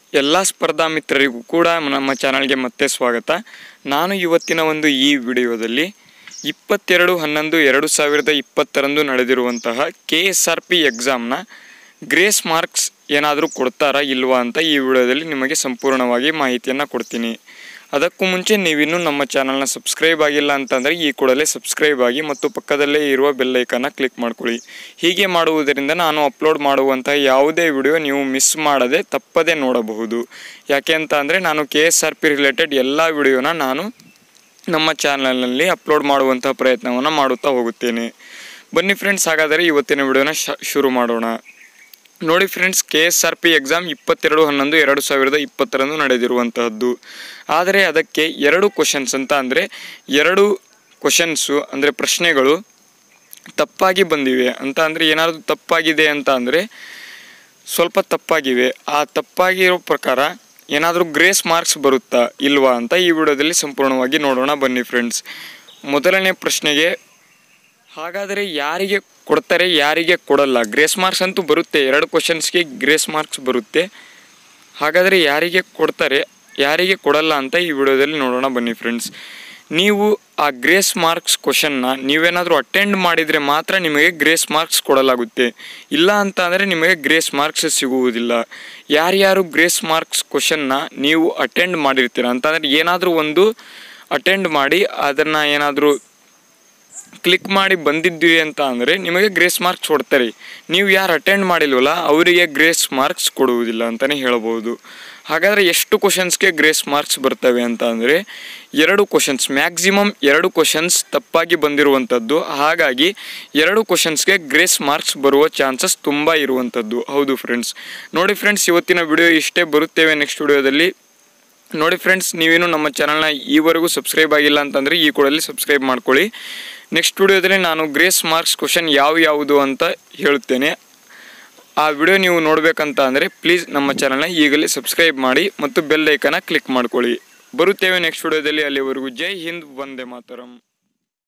ಎಲ್ಲ ಸ್ಪರ್ಧಾ ಮಿತ್ರರಿಗೂ ಕೂಡ ನಮ್ಮ ಚಾನಲ್ಗೆ ಮತ್ತೆ ಸ್ವಾಗತ ನಾನು ಇವತ್ತಿನ ಒಂದು ಈ ವಿಡಿಯೋದಲ್ಲಿ ಇಪ್ಪತ್ತೆರಡು ಹನ್ನೊಂದು ಎರಡು ಸಾವಿರದ ಇಪ್ಪತ್ತರಂದು ನಡೆದಿರುವಂತಹ ಕೆ ಎಸ್ ಆರ್ ಪಿ ಎಕ್ಸಾಮ್ನ ಗ್ರೇಸ್ ಮಾರ್ಕ್ಸ್ ಏನಾದರೂ ಕೊಡ್ತಾರಾ ಇಲ್ವಾ ಅಂತ ಈ ವಿಡಿಯೋದಲ್ಲಿ ನಿಮಗೆ ಸಂಪೂರ್ಣವಾಗಿ ಮಾಹಿತಿಯನ್ನು ಕೊಡ್ತೀನಿ ಅದಕ್ಕೂ ಮುಂಚೆ ನೀವಿನ್ನೂ ನಮ್ಮ ಚಾನಲ್ನ ಸಬ್ಸ್ಕ್ರೈಬ್ ಆಗಿಲ್ಲ ಅಂತಂದರೆ ಈ ಕೂಡಲೇ ಸಬ್ಸ್ಕ್ರೈಬ್ ಆಗಿ ಮತ್ತು ಪಕ್ಕದಲ್ಲೇ ಇರುವ ಬೆಲ್ ಐಕನ್ನ ಕ್ಲಿಕ್ ಮಾಡ್ಕೊಳ್ಳಿ ಹೀಗೆ ಮಾಡುವುದರಿಂದ ನಾನು ಅಪ್ಲೋಡ್ ಮಾಡುವಂತಹ ಯಾವುದೇ ವಿಡಿಯೋ ನೀವು ಮಿಸ್ ಮಾಡದೆ ತಪ್ಪದೇ ನೋಡಬಹುದು ಯಾಕೆ ಅಂತ ಅಂದರೆ ನಾನು K S R P related ಎಲ್ಲ ವಿಡಿಯೋನ ನಾನು ನಮ್ಮ ಚಾನಲ್ನಲ್ಲಿ ಅಪ್ಲೋಡ್ ಮಾಡುವಂತಹ ಪ್ರಯತ್ನವನ್ನು ಮಾಡುತ್ತಾ ಹೋಗುತ್ತೇನೆ ಬನ್ನಿ ಫ್ರೆಂಡ್ಸ್ ಹಾಗಾದರೆ ಇವತ್ತಿನ ವಿಡಿಯೋನ ಶ ಶುರು ಮಾಡೋಣ ನೋಡಿ friends K S R P exam ಇಪ್ಪತ್ತೆರಡು ಹನ್ನೊಂದು ಎರಡು ಸಾವಿರದ ಇಪ್ಪತ್ತರಂದು ನಡೆದಿರುವಂತಹದ್ದು ಆದರೆ ಅದಕ್ಕೆ ಎರಡು ಕ್ವಶನ್ಸ್ ಅಂತ ಅಂದರೆ ಎರಡು ಕ್ವಶನ್ಸು ಅಂದರೆ ಪ್ರಶ್ನೆಗಳು ತಪ್ಪಾಗಿ ಬಂದಿವೆ ಅಂತ ಅಂದರೆ ಏನಾದರೂ ತಪ್ಪಾಗಿದೆ ಅಂತ ಅಂದರೆ ಸ್ವಲ್ಪ ತಪ್ಪಾಗಿವೆ ಆ ತಪ್ಪಾಗಿರೋ ಪ್ರಕಾರ ಏನಾದರೂ ಗ್ರೇಸ್ ಮಾರ್ಕ್ಸ್ ಬರುತ್ತಾ ಇಲ್ವಾ ಅಂತ ಈ ವಿಡಿಯೋದಲ್ಲಿ ಸಂಪೂರ್ಣವಾಗಿ ನೋಡೋಣ ಬನ್ನಿ ಫ್ರೆಂಡ್ಸ್ ಮೊದಲನೇ ಪ್ರಶ್ನೆಗೆ ಹಾಗಾದರೆ ಯಾರಿಗೆ ಕೊಡ್ತಾರೆ ಯಾರಿಗೆ ಕೊಡಲ್ಲ ಗ್ರೇಸ್ ಮಾರ್ಕ್ಸ್ ಅಂತೂ ಬರುತ್ತೆ ಎರಡು ಕ್ವಶನ್ಸ್ಗೆ ಗ್ರೇಸ್ ಮಾರ್ಕ್ಸ್ ಬರುತ್ತೆ ಹಾಗಾದರೆ ಯಾರಿಗೆ ಕೊಡ್ತಾರೆ ಯಾರಿಗೆ ಕೊಡಲ್ಲ ಅಂತ ಈ ವಿಡಿಯೋದಲ್ಲಿ ನೋಡೋಣ ಬನ್ನಿ ಫ್ರೆಂಡ್ಸ್ ನೀವು ಆ ಗ್ರೇಸ್ ಮಾರ್ಕ್ಸ್ ಕ್ವಶನ್ನ ನೀವೇನಾದರೂ ಅಟೆಂಡ್ ಮಾಡಿದರೆ ಮಾತ್ರ ನಿಮಗೆ ಗ್ರೇಸ್ ಮಾರ್ಕ್ಸ್ ಕೊಡಲಾಗುತ್ತೆ ಇಲ್ಲ ಅಂತ ಅಂದರೆ ನಿಮಗೆ ಗ್ರೇಸ್ ಮಾರ್ಕ್ಸ್ ಸಿಗುವುದಿಲ್ಲ ಯಾರ್ಯಾರು ಗ್ರೇಸ್ ಮಾರ್ಕ್ಸ್ ಕ್ವಶನ್ನ ನೀವು ಅಟೆಂಡ್ ಮಾಡಿರ್ತೀರ ಅಂತಂದರೆ ಏನಾದರೂ ಒಂದು ಅಟೆಂಡ್ ಮಾಡಿ ಅದನ್ನು ಏನಾದರೂ ಕ್ಲಿಕ್ ಮಾಡಿ ಬಂದಿದ್ವಿ ಅಂತ ಅಂದರೆ ನಿಮಗೆ ಗ್ರೇಸ್ ಮಾರ್ಕ್ಸ್ ಕೊಡ್ತಾರೆ ನೀವು ಯಾರು ಅಟೆಂಡ್ ಮಾಡಿಲ್ವಲ್ಲ ಅವರಿಗೆ ಗ್ರೇಸ್ ಮಾರ್ಕ್ಸ್ ಕೊಡುವುದಿಲ್ಲ ಅಂತಲೇ ಹೇಳ್ಬೋದು ಹಾಗಾದರೆ ಎಷ್ಟು ಕ್ವಶನ್ಸ್ಗೆ ಗ್ರೇಸ್ ಮಾರ್ಕ್ಸ್ ಬರ್ತವೆ ಅಂತ ಅಂದರೆ ಎರಡು ಕ್ವಶನ್ಸ್ ಮ್ಯಾಕ್ಸಿಮಮ್ ಎರಡು ಕ್ವಶನ್ಸ್ ತಪ್ಪಾಗಿ ಬಂದಿರುವಂಥದ್ದು ಹಾಗಾಗಿ ಎರಡು ಕ್ವಶನ್ಸ್ಗೆ ಗ್ರೇಸ್ ಮಾರ್ಕ್ಸ್ ಬರುವ ಚಾನ್ಸಸ್ ತುಂಬ ಇರುವಂಥದ್ದು ಹೌದು ಫ್ರೆಂಡ್ಸ್ ನೋಡಿ ಫ್ರೆಂಡ್ಸ್ ಇವತ್ತಿನ ವಿಡಿಯೋ ಇಷ್ಟೇ ಬರುತ್ತೇವೆ ನೆಕ್ಸ್ಟ್ ವಿಡಿಯೋದಲ್ಲಿ ನೋಡಿ ಫ್ರೆಂಡ್ಸ್ ನೀವೇನು ನಮ್ಮ ಚಾನಲ್ನ ಈವರೆಗೂ ಸಬ್ಸ್ಕ್ರೈಬ್ ಆಗಿಲ್ಲ ಅಂತಂದರೆ ಈ ಕೂಡಲೇ ಸಬ್ಸ್ಕ್ರೈಬ್ ಮಾಡ್ಕೊಳ್ಳಿ ನೆಕ್ಸ್ಟ್ ವಿಡಿಯೋದಲ್ಲಿ ನಾನು ಗ್ರೇಸ್ ಮಾರ್ಕ್ಸ್ ಕ್ವಶನ್ ಯಾವ ಯಾವುದು ಅಂತ ಹೇಳುತ್ತೇನೆ ಆ ವಿಡಿಯೋ ನೀವು ನೋಡಬೇಕಂತ ಅಂದರೆ ಪ್ಲೀಸ್ ನಮ್ಮ ಚಾನಲ್ನ ಈಗಲೇ ಸಬ್ಸ್ಕ್ರೈಬ್ ಮಾಡಿ ಮತ್ತು ಬೆಲ್ ಐಕನ ಕ್ಲಿಕ್ ಮಾಡ್ಕೊಳ್ಳಿ ಬರುತ್ತೇವೆ ನೆಕ್ಸ್ಟ್ ವಿಡಿಯೋದಲ್ಲಿ ಅಲ್ಲಿವರೆಗೂ ಜೈ ಹಿಂದ್ ವಂದೇ ಮಾತರಂ